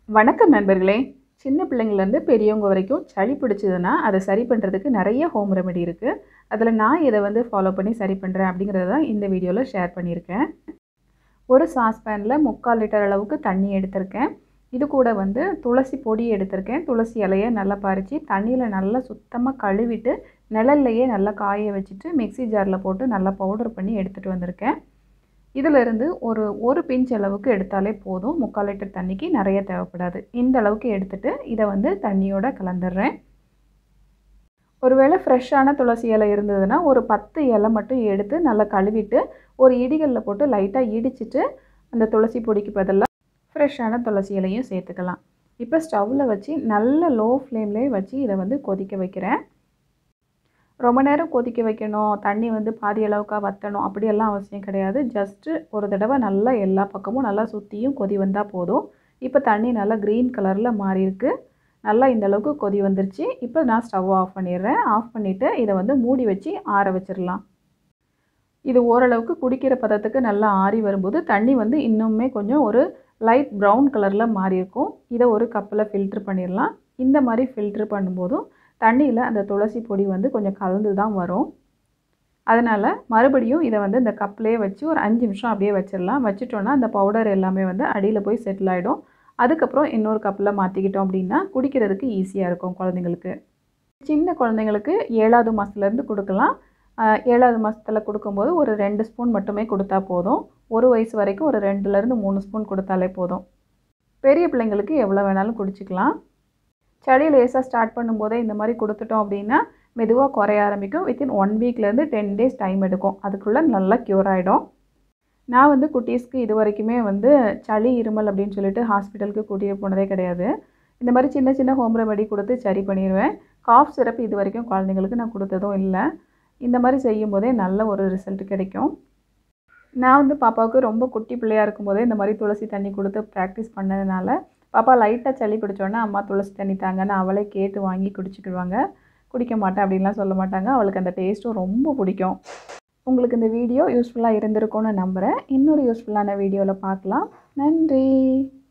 வணக்கம் நண்பர்களே சின்ன பிள்ளைங்கள்லேருந்து பெரியவங்க வரைக்கும் சளி பிடிச்சதுன்னா அதை சரி பண்ணுறதுக்கு நிறைய ஹோம் ரெமெடி இருக்குது அதில் நான் இதை வந்து ஃபாலோ பண்ணி சரி பண்ணுறேன் அப்படிங்கிறத தான் இந்த வீடியோவில் ஷேர் பண்ணியிருக்கேன் ஒரு சாஸ்பேனில் முக்கால் லிட்டர் அளவுக்கு தண்ணி எடுத்திருக்கேன் இது கூட வந்து துளசி பொடி எடுத்திருக்கேன் துளசி இலையை நல்லா பறித்து தண்ணியில் நல்லா சுத்தமாக கழுவிட்டு நிழல்லையே நல்லா காய வச்சுட்டு மிக்ஸி ஜாரில் போட்டு நல்லா பவுடர் பண்ணி எடுத்துகிட்டு வந்திருக்கேன் இதிலிருந்து ஒரு ஒரு பிஞ்ச் அளவுக்கு எடுத்தாலே போதும் முக்கால் லிட்டர் தண்ணிக்கு நிறைய தேவைப்படாது இந்த அளவுக்கு எடுத்துகிட்டு இதை வந்து தண்ணியோட கலந்துடுறேன் ஒருவேளை ஃப்ரெஷ்ஷான துளசி இலை இருந்ததுன்னா ஒரு பத்து இலை மட்டும் எடுத்து நல்லா கழுவிட்டு ஒரு இடிகளில் போட்டு லைட்டாக இடிச்சிட்டு அந்த துளசி பொடிக்கு பதிலாக ஃப்ரெஷ்ஷான துளசி இலையும் சேர்த்துக்கலாம் இப்போ ஸ்டவ்வில் வச்சு நல்ல லோ ஃப்ளேம்லேயே வச்சு இதை வந்து கொதிக்க வைக்கிறேன் ரொம்ப நேரம் கொதிக்க வைக்கணும் தண்ணி வந்து பாதி அளவுக்காக வற்றணும் அப்படியெல்லாம் அவசியம் கிடையாது ஜஸ்ட்டு ஒரு தடவை நல்லா எல்லா பக்கமும் நல்லா சுற்றியும் கொதி வந்தால் போதும் இப்போ தண்ணி நல்லா க்ரீன் கலரில் மாறி இருக்கு நல்லா இந்த அளவுக்கு கொதி வந்துருச்சு இப்போ நான் ஸ்டவ் ஆஃப் பண்ணிடுறேன் ஆஃப் பண்ணிவிட்டு இதை வந்து மூடி வச்சு ஆற வச்சிடலாம் இது ஓரளவுக்கு குடிக்கிற பதத்துக்கு நல்லா ஆறி வரும்போது தண்ணி வந்து இன்னுமே கொஞ்சம் ஒரு லைட் ப்ரௌன் கலரில் மாறி இருக்கும் இதை ஒரு கப்பில் ஃபில்ட்ரு பண்ணிடலாம் இந்த மாதிரி ஃபில்ட்ரு பண்ணும்போதும் தண்ணியில் அந்த துளசி பொடி வந்து கொஞ்சம் கலந்து தான் வரும் அதனால் மறுபடியும் இதை வந்து இந்த கப்லேயே வச்சு ஒரு அஞ்சு நிமிஷம் அப்படியே வச்சிடலாம் வச்சுட்டோன்னா அந்த பவுடர் எல்லாமே வந்து அடியில் போய் செட்டில் ஆகிடும் அதுக்கப்புறம் இன்னொரு கப்பில் மாற்றிக்கிட்டோம் அப்படின்னா குடிக்கிறதுக்கு ஈஸியாக இருக்கும் குழந்தைங்களுக்கு சின்ன குழந்தைங்களுக்கு ஏழாவது மாதத்துலேருந்து கொடுக்கலாம் ஏழாவது மாதத்தில் கொடுக்கும்போது ஒரு ரெண்டு ஸ்பூன் மட்டுமே கொடுத்தா போதும் ஒரு வயசு வரைக்கும் ஒரு ரெண்டுலேருந்து மூணு ஸ்பூன் கொடுத்தாலே போதும் பெரிய பிள்ளைங்களுக்கு எவ்வளோ வேணாலும் குடிச்சிக்கலாம் சளி லேசாக ஸ்டார்ட் பண்ணும்போதே இந்த மாதிரி கொடுத்துட்டோம் அப்படின்னா மெதுவாக குறைய ஆரம்பிக்கும் வித்தின் ஒன் வீக்லேருந்து டென் டேஸ் டைம் எடுக்கும் அதுக்குள்ளே நல்லா க்யூர் ஆகிடும் நான் வந்து குட்டீஸ்க்கு இது வரைக்குமே வந்து சளி இருமல் அப்படின்னு சொல்லிட்டு ஹாஸ்பிட்டலுக்கு கூட்டிகிட்டு போனதே கிடையாது இந்த மாதிரி சின்ன சின்ன ஹோம் ரெமெடி கொடுத்து சரி பண்ணிடுவேன் காஃப் சிரப் இது வரைக்கும் குழந்தைங்களுக்கு நான் கொடுத்ததும் இல்லை இந்த மாதிரி செய்யும் போதே நல்ல ஒரு ரிசல்ட் கிடைக்கும் நான் வந்து பாப்பாவுக்கு ரொம்ப குட்டி பிள்ளையாக இருக்கும்போதே இந்த மாதிரி துளசி தண்ணி கொடுத்து ப்ராக்டிஸ் பண்ணதுனால பாப்பா லைட்டாக சளி பிடிச்சோன்னா அம்மா துளசி தண்ணி தாங்கன்னு அவளே கேட்டு வாங்கி குடிச்சிக்கிடுவாங்க குடிக்க மாட்டேன் அப்படின்லாம் சொல்ல மாட்டாங்க அவளுக்கு அந்த டேஸ்ட்டும் ரொம்ப பிடிக்கும் உங்களுக்கு இந்த வீடியோ யூஸ்ஃபுல்லாக இருந்திருக்கும்னு நம்புகிறேன் இன்னொரு யூஸ்ஃபுல்லான வீடியோவில் பார்க்கலாம் நன்றி